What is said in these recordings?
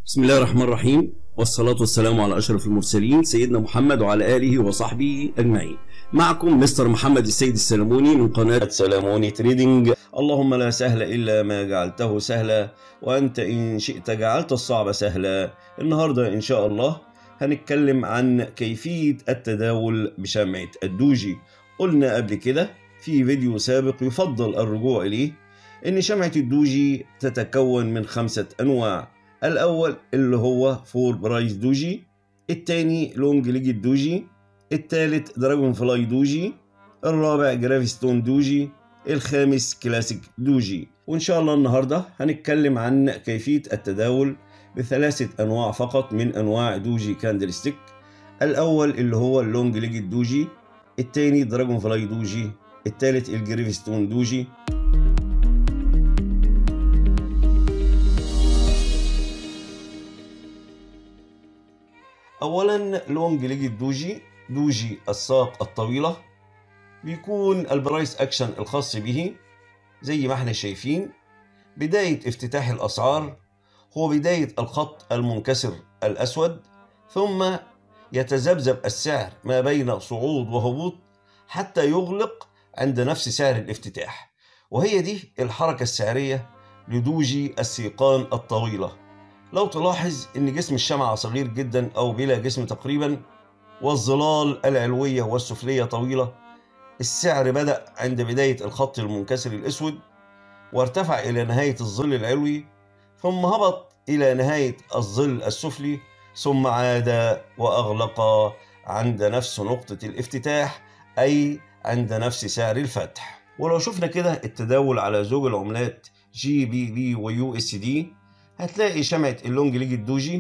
بسم الله الرحمن الرحيم والصلاة والسلام على أشرف المرسلين سيدنا محمد وعلى آله وصحبه أجمعين معكم مستر محمد السيد السلموني من قناة سلموني تريدنج اللهم لا سهل إلا ما جعلته سهلا وأنت إن شئت جعلت الصعب سهلا النهاردة إن شاء الله هنتكلم عن كيفية التداول بشمعة الدوجي قلنا قبل كده في فيديو سابق يفضل الرجوع إليه إن شمعة الدوجي تتكون من خمسة أنواع الأول اللي هو فور برايس دوجي التاني لونج ليجد دوجي التالت دراجون فلاي دوجي الرابع جرافيستون دوجي الخامس كلاسيك دوجي وإن شاء الله النهاردة هنتكلم عن كيفية التداول بثلاثة أنواع فقط من أنواع دوجي كاندل ستيك الأول اللي هو اللونج ليجد دوجي التاني دراجون فلاي دوجي التالت الجريفستون دوجي اولا لونج ليجد دوجي دوجي الساق الطويله بيكون البرايس اكشن الخاص به زي ما احنا شايفين بدايه افتتاح الاسعار هو بدايه الخط المنكسر الاسود ثم يتذبذب السعر ما بين صعود وهبوط حتى يغلق عند نفس سعر الافتتاح وهي دي الحركه السعريه لدوجي السيقان الطويله لو تلاحظ ان جسم الشمعة صغير جدا او بلا جسم تقريبا والظلال العلوية والسفلية طويلة السعر بدأ عند بداية الخط المنكسر الاسود وارتفع الى نهاية الظل العلوي ثم هبط الى نهاية الظل السفلي ثم عاد واغلق عند نفس نقطة الافتتاح اي عند نفس سعر الفتح ولو شفنا كده التداول على زوج العملات جي بي بي ويو اس دي هتلاقي شمعة اللونج ليج الدوجي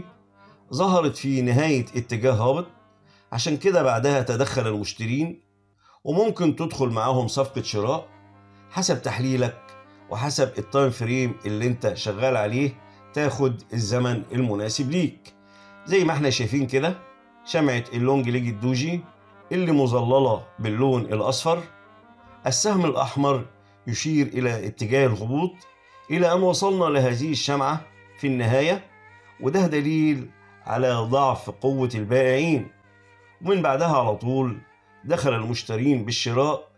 ظهرت في نهاية اتجاه هابط عشان كده بعدها تدخل المشترين وممكن تدخل معاهم صفقة شراء حسب تحليلك وحسب التايم فريم اللي انت شغال عليه تاخد الزمن المناسب ليك زي ما احنا شايفين كده شمعة اللونج ليج الدوجي اللي مظللة باللون الأصفر السهم الأحمر يشير إلى اتجاه الهبوط إلى أن وصلنا لهذه الشمعة في النهاية وده دليل على ضعف قوة البائعين ومن بعدها على طول دخل المشترين بالشراء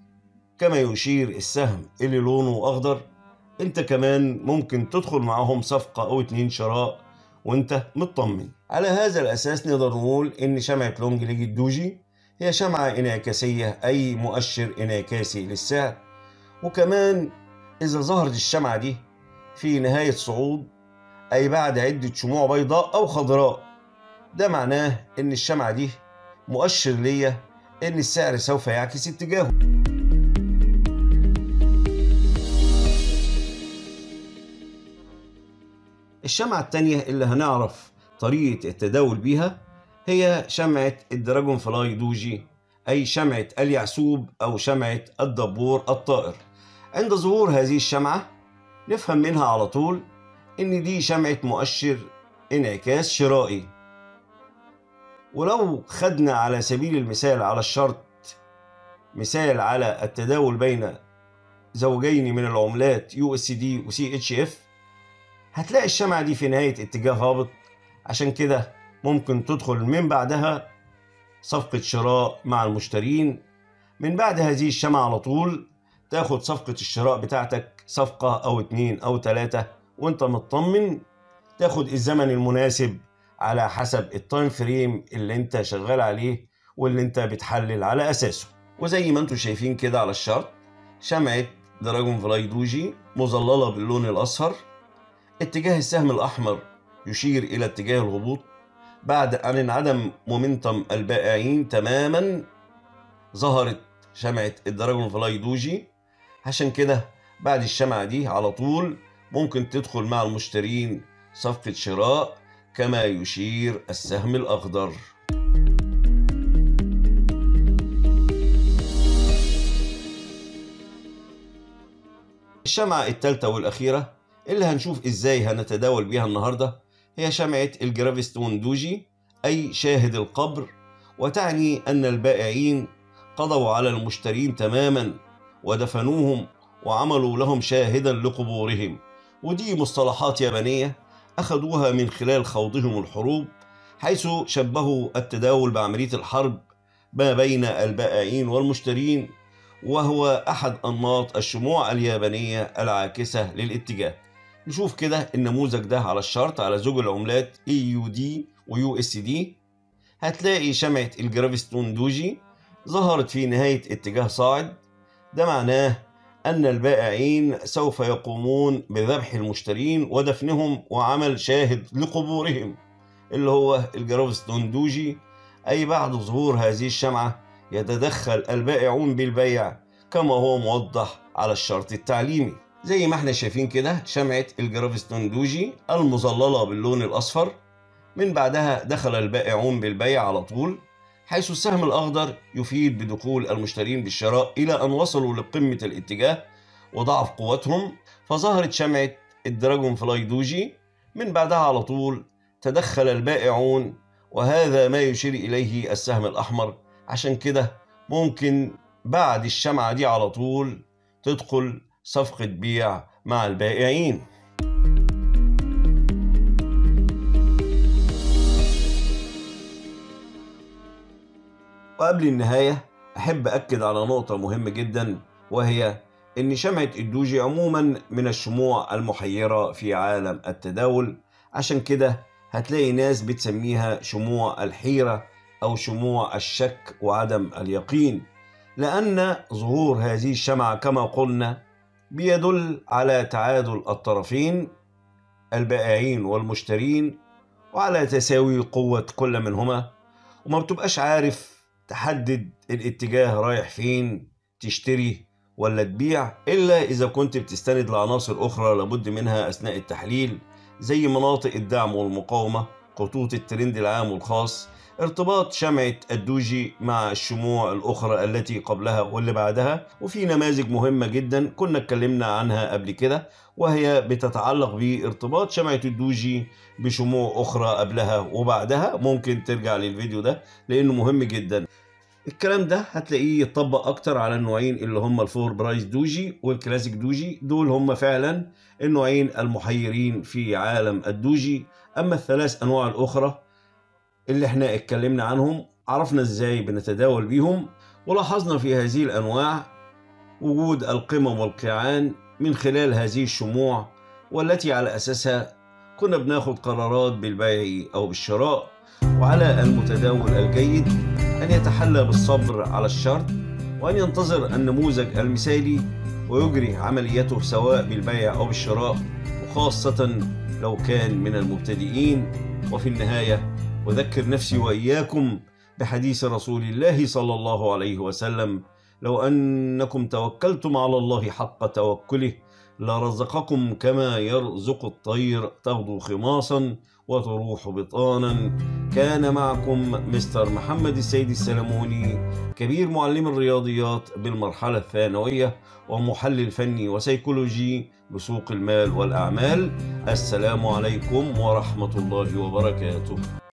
كما يشير السهم اللي لونه أخضر انت كمان ممكن تدخل معاهم صفقة أو اتنين شراء وانت مطمن على هذا الأساس نقدر نقول إن شمعة لونج ليج الدوجي هي شمعة انعكاسية أي مؤشر انعكاسي للسعر وكمان إذا ظهرت الشمعة دي في نهاية صعود أي بعد عدة شموع بيضاء أو خضراء ده معناه إن الشمعة دي مؤشر ليا إن السعر سوف يعكس اتجاهه الشمعة التانية اللي هنعرف طريقة التداول بيها هي شمعة الدراجون فلاي دوجي أي شمعة اليعسوب أو شمعة الدبور الطائر عند ظهور هذه الشمعة نفهم منها على طول إن دي شمعة مؤشر انعكاس شرائي ولو خدنا على سبيل المثال على الشرط مثال على التداول بين زوجين من العملات يو اس دي وسي اتش اف هتلاقي الشمعة دي في نهاية اتجاه هابط عشان كده ممكن تدخل من بعدها صفقة شراء مع المشترين من بعد هذه الشمعة على طول تاخد صفقة الشراء بتاعتك صفقة أو اتنين أو تلاتة وانت مطمن تاخد الزمن المناسب على حسب التايم فريم اللي انت شغال عليه واللي انت بتحلل على أساسه وزي ما انتم شايفين كده على الشرط شمعة دراجون فلاي دوجي مظللة باللون الأصفر اتجاه السهم الأحمر يشير إلى اتجاه الهبوط بعد أن انعدم مومنتم البائعين تماما ظهرت شمعة الدراجون فلاي دوجي عشان كده بعد الشمعة دي على طول ممكن تدخل مع المشترين صفقة شراء كما يشير السهم الأخضر الشمعة التالتة والأخيرة اللي هنشوف إزاي هنتداول بيها النهاردة هي شمعة الجرافيستون دوجي أي شاهد القبر وتعني أن البائعين قضوا على المشترين تماما ودفنوهم وعملوا لهم شاهدا لقبورهم ودي مصطلحات يابانية أخذوها من خلال خوضهم الحروب حيث شبهوا التداول بعملية الحرب ما بين البائعين والمشترين وهو أحد أنماط الشموع اليابانية العاكسة للاتجاه نشوف كده النموذج ده على الشرط على زوج العملات EUD و USD هتلاقي شمعة الجرافستون دوجي ظهرت في نهاية اتجاه صاعد ده معناه أن البائعين سوف يقومون بذبح المشترين ودفنهم وعمل شاهد لقبورهم اللي هو الجرافستون دوجي أي بعد ظهور هذه الشمعة يتدخل البائعون بالبيع كما هو موضح على الشرط التعليمي زي ما احنا شايفين كده شمعة الجرافستون دوجي المظللة باللون الأصفر من بعدها دخل البائعون بالبيع على طول حيث السهم الأخضر يفيد بدخول المشترين بالشراء إلى أن وصلوا لقمة الاتجاه وضعف قوتهم فظهرت شمعة الدراجون فلاي دوجي من بعدها على طول تدخل البائعون وهذا ما يشير إليه السهم الأحمر عشان كده ممكن بعد الشمعة دي على طول تدخل صفقة بيع مع البائعين وقبل النهاية أحب أكد على نقطة مهمة جدا وهي إن شمعة الدوجي عموما من الشموع المحيرة في عالم التداول عشان كده هتلاقي ناس بتسميها شموع الحيرة أو شموع الشك وعدم اليقين لأن ظهور هذه الشمعة كما قلنا بيدل على تعادل الطرفين البائعين والمشترين وعلى تساوي قوة كل منهما وما بتبقاش عارف تحدد الاتجاه رايح فين تشتري ولا تبيع إلا إذا كنت بتستند لعناصر أخرى لابد منها أثناء التحليل زي مناطق الدعم والمقاومة خطوط الترند العام والخاص ارتباط شمعة الدوجي مع الشموع الأخرى التي قبلها واللي بعدها وفي نماذج مهمة جدا كنا اتكلمنا عنها قبل كده وهي بتتعلق بارتباط شمعة الدوجي بشموع أخرى قبلها وبعدها ممكن ترجع للفيديو ده لأنه مهم جدا الكلام ده هتلاقيه يتطبق اكتر على النوعين اللي هم الفور برايس دوجي والكلاسيك دوجي دول هم فعلا النوعين المحيرين في عالم الدوجي اما الثلاث انواع الاخرى اللي احنا اتكلمنا عنهم عرفنا ازاي بنتداول بيهم ولاحظنا في هذه الانواع وجود القمم والقيعان من خلال هذه الشموع والتي على اساسها كنا بناخد قرارات بالبيع او بالشراء وعلى المتداول الجيد أن يتحلى بالصبر على الشرط وأن ينتظر النموذج المثالي ويجري عمليته سواء بالبيع أو بالشراء وخاصة لو كان من المبتدئين وفي النهاية أذكر نفسي وإياكم بحديث رسول الله صلى الله عليه وسلم لو أنكم توكلتم على الله حق توكله لرزقكم كما يرزق الطير تغدو خماصا وتروح بطانا كان معكم مستر محمد السيد السلموني كبير معلم الرياضيات بالمرحلة الثانوية ومحلل فني وسيكولوجي بسوق المال والأعمال السلام عليكم ورحمة الله وبركاته